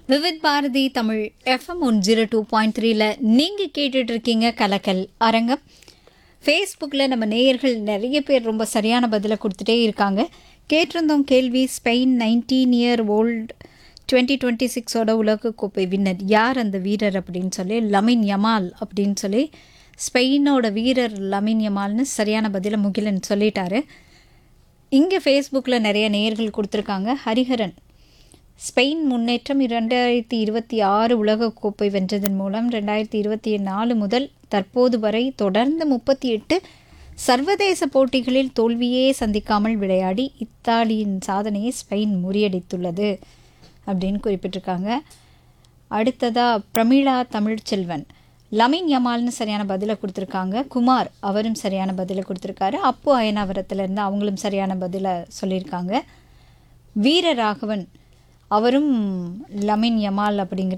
Vividh Bharati Tamil FM one zero two point த்ரீல நீங்கள் கேட்டுட்டு இருக்கீங்க கலக்கல் அரங்கம் ஃபேஸ்புக்கில் நம்ம நேயர்கள் நிறைய பேர் ரொம்ப சரியான பதிலை கொடுத்துட்டே இருக்காங்க கேட்டிருந்தோம் கேள்வி Spain nineteen year old twenty twenty சிக்ஸோட உலகக்கோப்பை வின்னர் யார் அந்த வீரர் அப்படின்னு சொல்லி லமின் யமால் அப்படின்னு சொல்லி ஸ்பெயினோட வீரர் லமின் யமால்னு சரியான பதிலை முகிலன் சொல்லிட்டாரு இங்கே ஃபேஸ்புக்கில் நிறைய நேயர்கள் கொடுத்துருக்காங்க ஹரிஹரன் ஸ்பெயின் முன்னேற்றம் இரண்டாயிரத்தி இருபத்தி ஆறு உலகக்கோப்பை வென்றதன் மூலம் ரெண்டாயிரத்தி இருபத்தி நாலு முதல் தற்போது வரை தொடர்ந்து முப்பத்தி எட்டு சர்வதேச போட்டிகளில் தோல்வியே சந்திக்காமல் விளையாடி இத்தாலியின் சாதனையை ஸ்பெயின் முறியடித்துள்ளது அப்படின்னு குறிப்பிட்டிருக்காங்க அடுத்ததாக பிரமிளா தமிழ்ச்செல்வன் லமின் யமால்னு சரியான பதிலை கொடுத்துருக்காங்க குமார் அவரும் சரியான பதிலை கொடுத்துருக்காரு அப்பு அயனாவரத்துலேருந்து அவங்களும் சரியான பதிலை சொல்லியிருக்காங்க வீரராகவன் அவரும் லமின் யமால் அப்படிங்கிற